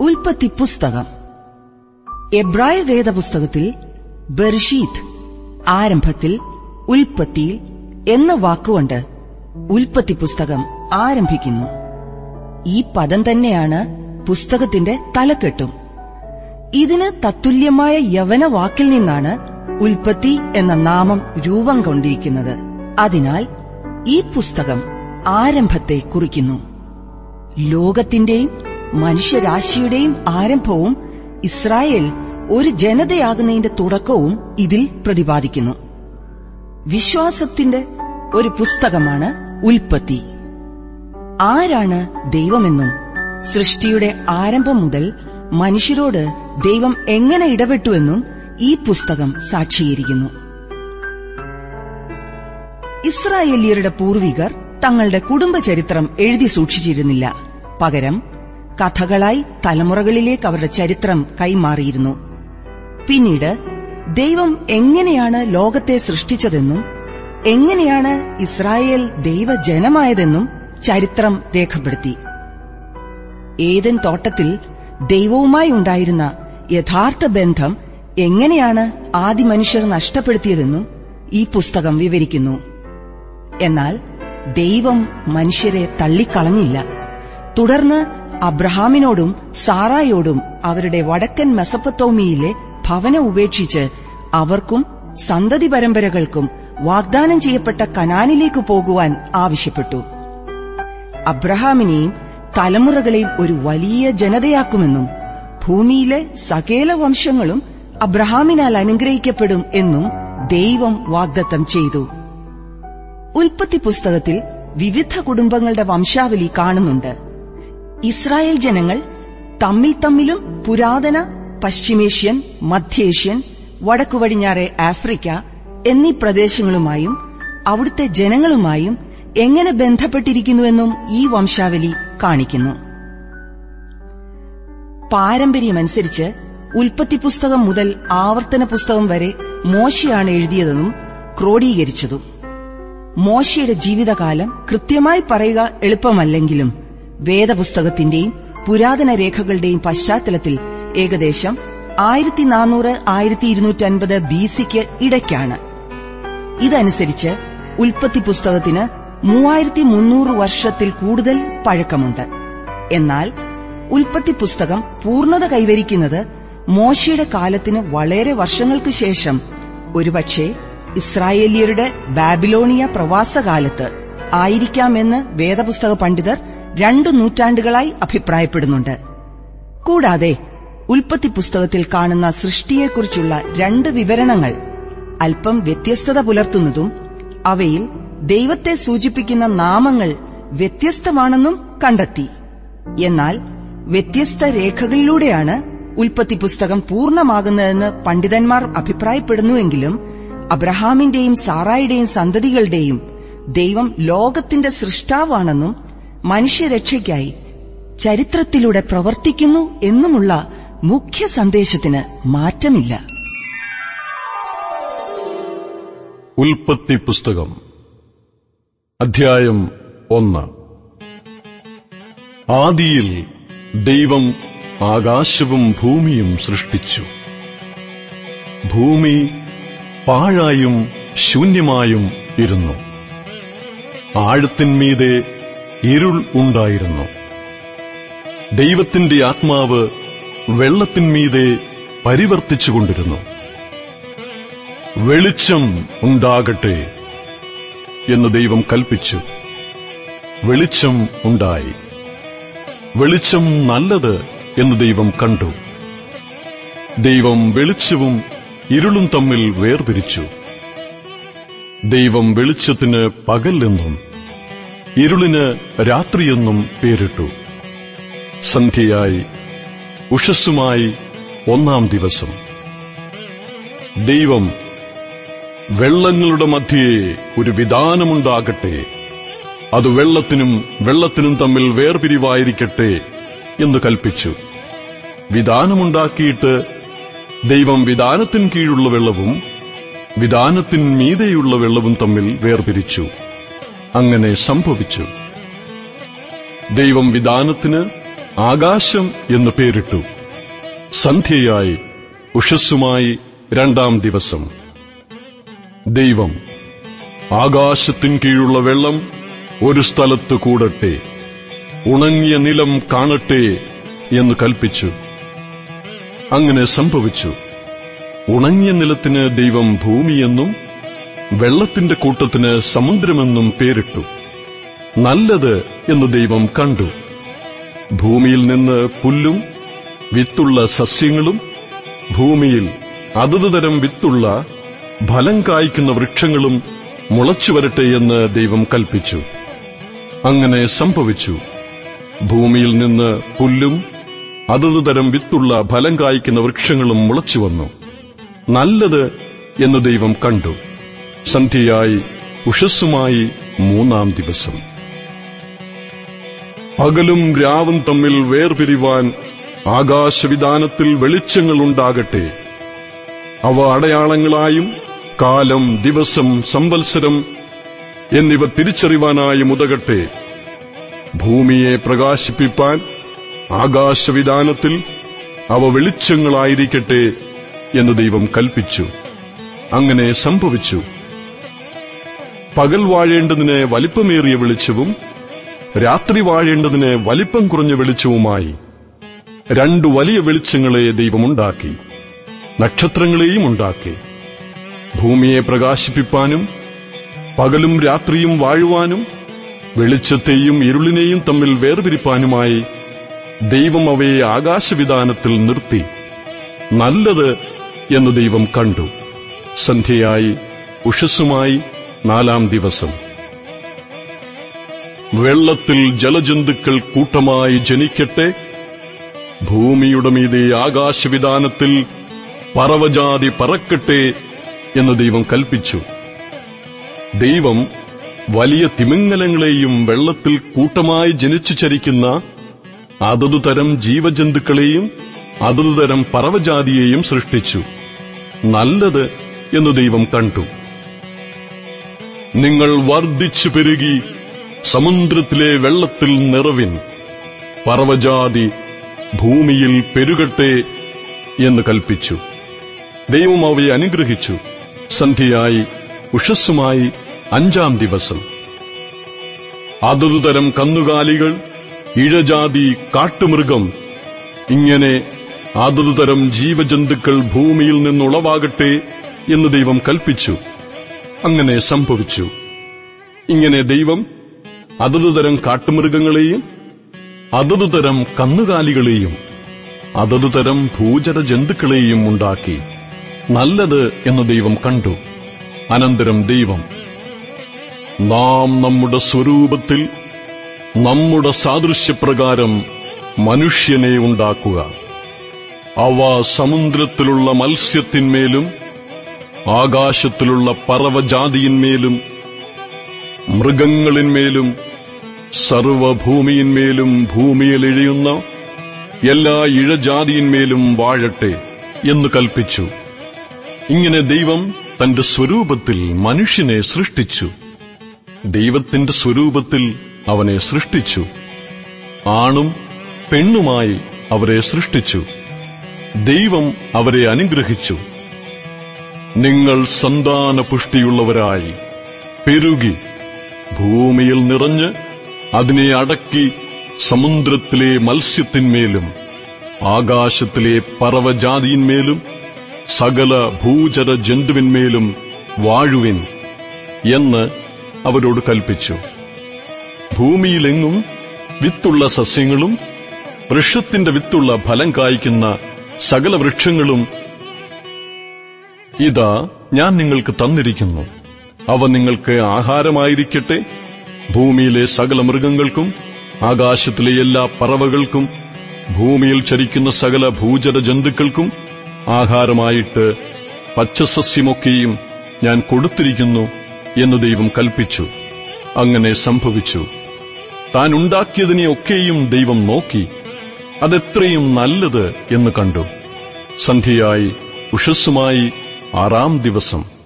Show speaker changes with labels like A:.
A: ഉൽപ്പത്തി പുസ്തകം എബ്രായ വേദപുസ്തകത്തിൽ ബർഷീത്ത് ആരംഭത്തിൽ ഉൽപ്പത്തിയിൽ എന്ന വാക്കുകൊണ്ട് ഉൽപ്പത്തി പുസ്തകം ആരംഭിക്കുന്നു ഈ പദം തന്നെയാണ് പുസ്തകത്തിന്റെ തലക്കെട്ടും ഇതിന് തത്തുല്യമായ യവന വാക്കിൽ നിന്നാണ് ഉൽപ്പത്തി എന്ന നാമം രൂപം കൊണ്ടിരിക്കുന്നത് അതിനാൽ ഈ പുസ്തകം ആരംഭത്തെ കുറിക്കുന്നു ലോകത്തിന്റെയും മനുഷ്യരാശിയുടെയും ആരംഭവും ഇസ്രായേൽ ഒരു ജനതയാകുന്നതിന്റെ തുടക്കവും ഇതിൽ പ്രതിപാദിക്കുന്നു വിശ്വാസത്തിന്റെ ഒരു പുസ്തകമാണ് ഉൽപ്പത്തി ആരാണ് ദൈവമെന്നും സൃഷ്ടിയുടെ ആരംഭം മുതൽ മനുഷ്യരോട് ദൈവം എങ്ങനെ ഇടപെട്ടുവെന്നും ഈ പുസ്തകം സാക്ഷീകരിക്കുന്നു ഇസ്രായേലിയരുടെ പൂർവികർ തങ്ങളുടെ കുടുംബചരിത്രം എഴുതി സൂക്ഷിച്ചിരുന്നില്ല പകരം കഥകളായി തലമുറകളിലേക്ക് അവരുടെ ചരിത്രം കൈമാറിയിരുന്നു പിന്നീട് ദൈവം എങ്ങനെയാണ് ലോകത്തെ സൃഷ്ടിച്ചതെന്നും എങ്ങനെയാണ് ഇസ്രായേൽ ദൈവജനമായതെന്നും ചരിത്രം രേഖപ്പെടുത്തി ഏതൻ തോട്ടത്തിൽ ദൈവവുമായി ഉണ്ടായിരുന്ന യഥാർത്ഥ ബന്ധം എങ്ങനെയാണ് ആദി മനുഷ്യർ നഷ്ടപ്പെടുത്തിയതെന്നും ഈ പുസ്തകം വിവരിക്കുന്നു എന്നാൽ ദൈവം മനുഷ്യരെ തള്ളിക്കളഞ്ഞില്ല തുടർന്ന് അബ്രഹാമിനോടും സാറായോടും അവരുടെ വടക്കൻ മെസപ്പത്തോമിയിലെ ഭവനം ഉപേക്ഷിച്ച് അവർക്കും സന്തതി പരമ്പരകൾക്കും വാഗ്ദാനം ചെയ്യപ്പെട്ട കനാനിലേക്ക് പോകുവാൻ ആവശ്യപ്പെട്ടു അബ്രഹാമിനെയും തലമുറകളെയും ഒരു വലിയ ജനതയാക്കുമെന്നും ഭൂമിയിലെ സകല വംശങ്ങളും അബ്രഹാമിനാൽ അനുഗ്രഹിക്കപ്പെടും എന്നും ദൈവം വാഗ്ദത്തം ചെയ്തു ഉൽപ്പത്തി പുസ്തകത്തിൽ വിവിധ കുടുംബങ്ങളുടെ വംശാവലി കാണുന്നുണ്ട് ഇസ്രായേൽ ജനങ്ങൾ തമ്മിൽ തമ്മിലും പുരാതന പശ്ചിമേഷ്യൻ മധ്യേഷ്യൻ വടക്കു പടിഞ്ഞാറെ ആഫ്രിക്ക എന്നീ പ്രദേശങ്ങളുമായും അവിടുത്തെ ജനങ്ങളുമായും എങ്ങനെ ബന്ധപ്പെട്ടിരിക്കുന്നുവെന്നും ഈ വംശാവലി കാണിക്കുന്നു പാരമ്പര്യമനുസരിച്ച് ഉൽപ്പത്തി പുസ്തകം മുതൽ ആവർത്തന പുസ്തകം വരെ മോശയാണ് എഴുതിയതെന്നും ക്രോഡീകരിച്ചതും മോശയുടെ ജീവിതകാലം കൃത്യമായി പറയുക എളുപ്പമല്ലെങ്കിലും വേദപുസ്തകത്തിന്റെയും പുരാതന രേഖകളുടെയും പശ്ചാത്തലത്തിൽ ഏകദേശം ആയിരത്തി നാനൂറ് ആയിരത്തി ഇരുന്നൂറ്റൻപത് ബി സിക്ക് ഇടയ്ക്കാണ് ഇതനുസരിച്ച് ഉൽപ്പത്തി പുസ്തകത്തിന് മൂവായിരത്തി മുന്നൂറ് വർഷത്തിൽ കൂടുതൽ പഴക്കമുണ്ട് എന്നാൽ ഉൽപ്പത്തി പുസ്തകം പൂർണ്ണത കൈവരിക്കുന്നത് മോശയുടെ കാലത്തിന് വളരെ വർഷങ്ങൾക്ക് ശേഷം ഒരുപക്ഷെ ഇസ്രായേലിയരുടെ ബാബിലോണിയ പ്രവാസകാലത്ത് ആയിരിക്കാമെന്ന് വേദപുസ്തക പണ്ഡിതർ രണ്ടു നൂറ്റാണ്ടുകളായി അഭിപ്രായപ്പെടുന്നുണ്ട് കൂടാതെ ഉൽപ്പത്തി പുസ്തകത്തിൽ കാണുന്ന സൃഷ്ടിയെക്കുറിച്ചുള്ള രണ്ട് വിവരണങ്ങൾ അല്പം വ്യത്യസ്തത പുലർത്തുന്നതും അവയിൽ ദൈവത്തെ സൂചിപ്പിക്കുന്ന നാമങ്ങൾ വ്യത്യസ്തമാണെന്നും കണ്ടെത്തി എന്നാൽ വ്യത്യസ്ത രേഖകളിലൂടെയാണ് ഉൽപ്പത്തി പുസ്തകം പൂർണ്ണമാകുന്നതെന്ന് പണ്ഡിതന്മാർ അഭിപ്രായപ്പെടുന്നുവെങ്കിലും അബ്രഹാമിന്റെയും സാറായുടെയും സന്തതികളുടെയും ദൈവം ലോകത്തിന്റെ സൃഷ്ടാവാണെന്നും മനുഷ്യരക്ഷയ്ക്കായി ചരിത്രത്തിലൂടെ പ്രവർത്തിക്കുന്നു എന്നുമുള്ള മുഖ്യ സന്ദേശത്തിന് മാറ്റമില്ല
B: ഉൽപ്പത്തി പുസ്തകം അധ്യായം ഒന്ന് ആദിയിൽ ദൈവം ആകാശവും ഭൂമിയും സൃഷ്ടിച്ചു ഭൂമി പാഴായും ശൂന്യമായും ഇരുന്നു ആഴത്തിന്മീതെ ഇരുൾ ഉണ്ടായിരുന്നു ദൈവത്തിന്റെ ആത്മാവ് വെള്ളത്തിന്മീതെ പരിവർത്തിച്ചുകൊണ്ടിരുന്നു വെളിച്ചം ഉണ്ടാകട്ടെ എന്ന് ദൈവം കൽപ്പിച്ചു വെളിച്ചം ഉണ്ടായി വെളിച്ചം നല്ലത് എന്ന് ദൈവം കണ്ടു ദൈവം വെളിച്ചവും ഇരുളും തമ്മിൽ വേർതിരിച്ചു ദൈവം വെളിച്ചത്തിന് പകൽ എന്നും ഇരുളിന് രാത്രിയെന്നും പേരിട്ടു സന്ധ്യയായി ഉഷസ്സുമായി ഒന്നാം ദിവസം ദൈവം വെള്ളങ്ങളുടെ മധ്യേ ഒരു വിധാനമുണ്ടാകട്ടെ അത് വെള്ളത്തിനും വെള്ളത്തിനും തമ്മിൽ വേർപിരിവായിരിക്കട്ടെ എന്ന് കൽപ്പിച്ചു വിധാനമുണ്ടാക്കിയിട്ട് ദൈവം വിധാനത്തിൻ കീഴുള്ള വെള്ളവും വിധാനത്തിൻ മീതെയുള്ള വെള്ളവും തമ്മിൽ വേർപിരിച്ചു അങ്ങനെ സംഭവിച്ചു ദൈവം വിധാനത്തിന് ആകാശം എന്ന് പേരിട്ടു സന്ധ്യയായി ഉഷസ്സുമായി രണ്ടാം ദിവസം ദൈവം ആകാശത്തിൻ കീഴുള്ള വെള്ളം ഒരു സ്ഥലത്ത് കൂടട്ടെ ഉണങ്ങിയ നിലം കാണട്ടെ എന്ന് കൽപ്പിച്ചു അങ്ങനെ സംഭവിച്ചു ഉണങ്ങിയ നിലത്തിന് ദൈവം ഭൂമിയെന്നും വെള്ളത്തിന്റെ കൂട്ടത്തിന് സമുദ്രമെന്നും പേരിട്ടു നല്ലത് എന്ന് ദൈവം കണ്ടു ഭൂമിയിൽ നിന്ന് പുല്ലും വിത്തുള്ള സസ്യങ്ങളും ഭൂമിയിൽ അതത് തരം വിത്തുള്ള ഫലം കായ്ക്കുന്ന വൃക്ഷങ്ങളും മുളച്ചു വരട്ടെ എന്ന് ദൈവം കൽപ്പിച്ചു അങ്ങനെ സംഭവിച്ചു ഭൂമിയിൽ നിന്ന് പുല്ലും അതത് തരം വിത്തുള്ള ഫലം കായ്ക്കുന്ന വൃക്ഷങ്ങളും മുളച്ചു വന്നു നല്ലത് എന്ന് ദൈവം കണ്ടു സന്ധ്യയായി ഉഷസ്സുമായി മൂന്നാം ദിവസം പകലും രാവും തമ്മിൽ വേർപിരിവാൻ ആകാശവിധാനത്തിൽ വെളിച്ചങ്ങൾ ഉണ്ടാകട്ടെ അവ അടയാളങ്ങളായും കാലം ദിവസം സംവത്സരം എന്നിവ തിരിച്ചറിവാനായും ഉതകട്ടെ ഭൂമിയെ പ്രകാശിപ്പിപ്പാൻ ആകാശവിധാനത്തിൽ അവ വെളിച്ചങ്ങളായിരിക്കട്ടെ എന്ന് ദൈവം കൽപ്പിച്ചു അങ്ങനെ സംഭവിച്ചു പകൽ വാഴേണ്ടതിന് വലിപ്പമേറിയ വെളിച്ചവും രാത്രി വാഴേണ്ടതിന് വലിപ്പം കുറഞ്ഞ വെളിച്ചവുമായി രണ്ടു വലിയ വെളിച്ചങ്ങളെ ദൈവമുണ്ടാക്കി നക്ഷത്രങ്ങളെയും ഉണ്ടാക്കി ഭൂമിയെ പ്രകാശിപ്പിപ്പാനും പകലും രാത്രിയും വാഴുവാനും വെളിച്ചത്തെയും ഇരുളിനെയും തമ്മിൽ വേർപിരിപ്പാനുമായി ദൈവം അവയെ ആകാശവിധാനത്തിൽ നിർത്തി നല്ലത് എന്ന് ദൈവം കണ്ടു സന്ധ്യയായി ഉഷസ്സുമായി നാലാം ദിവസം വെള്ളത്തിൽ ജലജന്തുക്കൾ കൂട്ടമായി ജനിക്കട്ടെ ഭൂമിയുടെ മീതെ ആകാശവിധാനത്തിൽ പറവജാതി പറക്കട്ടെ എന്ന് ദൈവം കൽപ്പിച്ചു ദൈവം വലിയ തിമിംഗലങ്ങളെയും വെള്ളത്തിൽ കൂട്ടമായി ജനിച്ചു ചരിക്കുന്ന അതതു തരം ജീവജന്തുക്കളെയും അതതു തരം പറവജാതിയെയും സൃഷ്ടിച്ചു നല്ലത് എന്ന് ദൈവം കണ്ടു നിങ്ങൾ വർദ്ധിച്ചു പെരുകി സമുദ്രത്തിലെ വെള്ളത്തിൽ നിറവിൻ പറവജാതി ഭൂമിയിൽ പെരുകട്ടെ എന്ന് കൽപ്പിച്ചു ദൈവം അവയെ അനുഗ്രഹിച്ചു സന്ധ്യയായി ഉഷസ്സുമായി അഞ്ചാം ദിവസം അതതുതരം കന്നുകാലികൾ ഇഴജാതി കാട്ടുമൃഗം ഇങ്ങനെ അതതുതരം ജീവജന്തുക്കൾ ഭൂമിയിൽ നിന്നുളവാകട്ടെ എന്ന് ദൈവം കൽപ്പിച്ചു അങ്ങനെ സംഭവിച്ചു ഇങ്ങനെ ദൈവം അതതുതരം കാട്ടുമൃഗങ്ങളെയും അതതുതരം കന്നുകാലികളെയും അതതുതരം ഭൂചര ജന്തുക്കളെയും ഉണ്ടാക്കി നല്ലത് എന്ന് ദൈവം കണ്ടു അനന്തരം ദൈവം നാം നമ്മുടെ സ്വരൂപത്തിൽ നമ്മുടെ സാദൃശ്യപ്രകാരം മനുഷ്യനെ ഉണ്ടാക്കുക അവ സമുദ്രത്തിലുള്ള മത്സ്യത്തിന്മേലും ആകാശത്തിലുള്ള പറവജാതിയിന്മേലും മൃഗങ്ങളിന്മേലും സർവഭൂമിയിന്മേലും ഭൂമിയിൽ ഇഴയുന്ന എല്ലാ ഇഴജാതിയിന്മേലും വാഴട്ടെ എന്ന് കൽപ്പിച്ചു ഇങ്ങനെ ദൈവം തന്റെ സ്വരൂപത്തിൽ മനുഷ്യനെ സൃഷ്ടിച്ചു ദൈവത്തിന്റെ സ്വരൂപത്തിൽ അവനെ സൃഷ്ടിച്ചു ആണും പെണ്ണുമായി അവരെ സൃഷ്ടിച്ചു ദൈവം അവരെ അനുഗ്രഹിച്ചു നിങ്ങൾ സന്താന പുഷ്ടിയുള്ളവരായി പെരുകി ഭൂമിയിൽ നിറഞ്ഞ് അതിനെ അടക്കി സമുദ്രത്തിലെ മത്സ്യത്തിന്മേലും ആകാശത്തിലെ പറവജാതിയിന്മേലും സകല ഭൂചര ജന്തുവിന്മേലും വാഴുവിൻ എന്ന് അവരോട് കൽപ്പിച്ചു ഭൂമിയിലെങ്ങും വിത്തുള്ള സസ്യങ്ങളും വൃക്ഷത്തിന്റെ വിത്തുള്ള ഫലം കായ്ക്കുന്ന സകല വൃക്ഷങ്ങളും ഇതാ ഞാൻ നിങ്ങൾക്ക് തന്നിരിക്കുന്നു അവ നിങ്ങൾക്ക് ആഹാരമായിരിക്കട്ടെ ഭൂമിയിലെ സകല മൃഗങ്ങൾക്കും ആകാശത്തിലെ എല്ലാ പറവകൾക്കും ഭൂമിയിൽ ചരിക്കുന്ന സകല ഭൂചര ജന്തുക്കൾക്കും ആഹാരമായിട്ട് പച്ചസസ്യമൊക്കെയും ഞാൻ കൊടുത്തിരിക്കുന്നു എന്ന് ദൈവം കൽപ്പിച്ചു അങ്ങനെ സംഭവിച്ചു താൻ ഉണ്ടാക്കിയതിനെയൊക്കെയും ദൈവം നോക്കി അതെത്രയും നല്ലത് എന്ന് കണ്ടു സന്ധ്യയായി ഉഷസ്സുമായി ആറാം ദിവസം